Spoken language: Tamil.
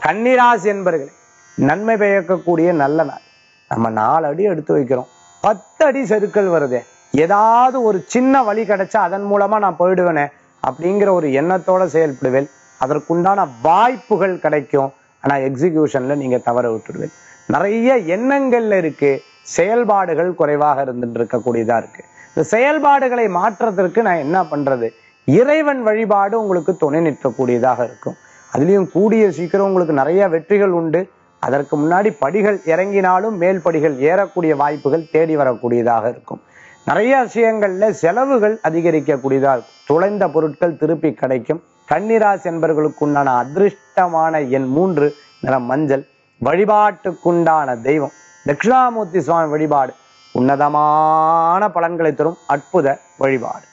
கன்னிராசி என்பர்களே நன்மை பயக்கக்கூடிய நல்ல நாள் நம்ம நாலு அடி எடுத்து வைக்கிறோம் பத்து அடி செருக்கள் வருதே ஏதாவது ஒரு சின்ன வழி கிடைச்சா அதன் மூலமா நான் போயிடுவேனே அப்படிங்கிற ஒரு எண்ணத்தோட செயல்படுவேன் அதற்குண்டான வாய்ப்புகள் கிடைக்கும் ஆனா எக்ஸிகியூஷன்ல நீங்க தவற விட்டுடுவேன் நிறைய எண்ணங்கள்ல இருக்கு செயல்பாடுகள் குறைவாக இருந்துட்டு இருக்கக்கூடியதா இருக்கு இந்த செயல்பாடுகளை மாற்றத்திற்கு நான் என்ன பண்றது இறைவன் வழிபாடு உங்களுக்கு துணை நிற்கக்கூடியதாக இருக்கும் அதுலயும் கூடிய சீக்கிரம் உங்களுக்கு நிறைய வெற்றிகள் உண்டு அதற்கு முன்னாடி படிகள் இறங்கினாலும் மேல் படிகள் ஏறக்கூடிய வாய்ப்புகள் தேடி வரக்கூடியதாக இருக்கும் நிறைய விஷயங்கள்ல செலவுகள் அதிகரிக்கக்கூடியதா இருக்கும் துளைந்த பொருட்கள் திருப்பி கிடைக்கும் கன்னிராசி என்பவர்களுக்குண்டான அதிர்ஷ்டமான எண் மூன்று நிறம் மஞ்சள் வழிபாட்டுக்குண்டான தெய்வம் தட்சிணாமூர்த்தி சுவாமி வழிபாடு உன்னதமான பலன்களை தரும் அற்புத வழிபாடு